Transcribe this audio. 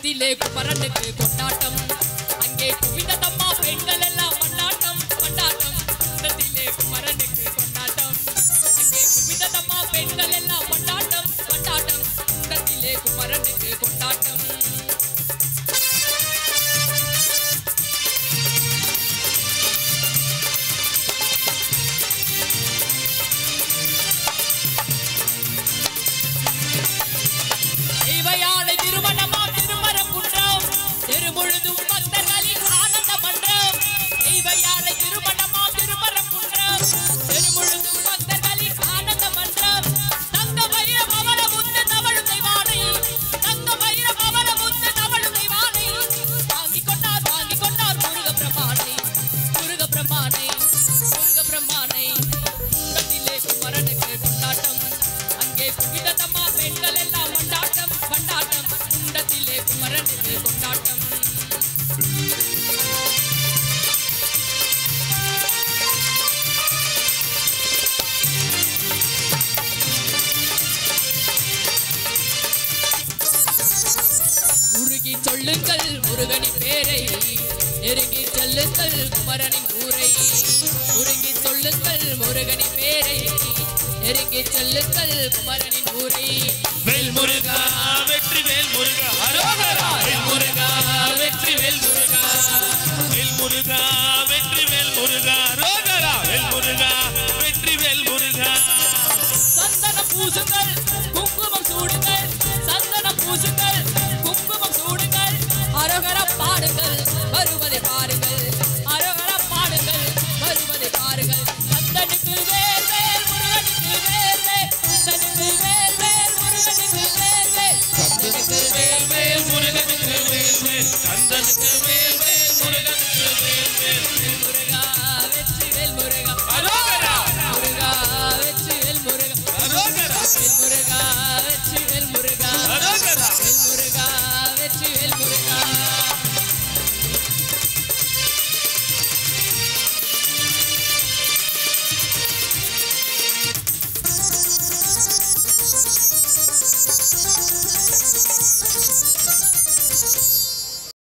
குன்றத்திலே குமரனுக்கு கொண்டாட்டம் அங்கே குவிந்ததம்மா பெண்கள் எல்லாம் கொண்டாட்டம் கொண்டாட்டம் குன்றத்திலே குமரனுக்கு கொண்டாட்டம் அங்கே குவிந்ததம்மா பெண்கள் எல்லாம் கொண்டாட்டம் கொண்டாட்டம் குன்றத்திலே குமரனுக்கு கொண்டாட்டம் தெய்வயானை திருமணமா திருமணம் குன்றம் திருமுழுதும் பக்தர்களின் ஆனந்த மன்றம் தெய்வயானை திருமணமா திருமணம் குன்றம் திருமுழுதும் பக்தர்களின் ஆனந்த மன்றம் தங்க வைர பவள முத்து தவழும் தெய்வானை தங்க வைர பவள முத்து தவழும் தெய்வானை வாங்கி கொண்டார் வாங்கி கொண்டார் முருக பிரமானை முருக பிரமானை முருக பிரமானை குன்றத்திலே குமரனுக்கு கொண்டாட்டம் அங்கே குவிதத்தம்மா பெண்கள் எல்லாம் கொண்டாட்டம் கொண்டாட்டம் குண்டத்திலே குமரனுக்கு கொண்டாட்டம் உருகி சொல்லுங்கள் முருகனின் பேரை நெருங்கி செல்லுங்கள் குமரனின் ஊரை உருகி சொல்லுங்கள் முருகனின் பேரை நெருங்கி செல்லுங்கள் குமரனின் ஊரை வேல் முருகா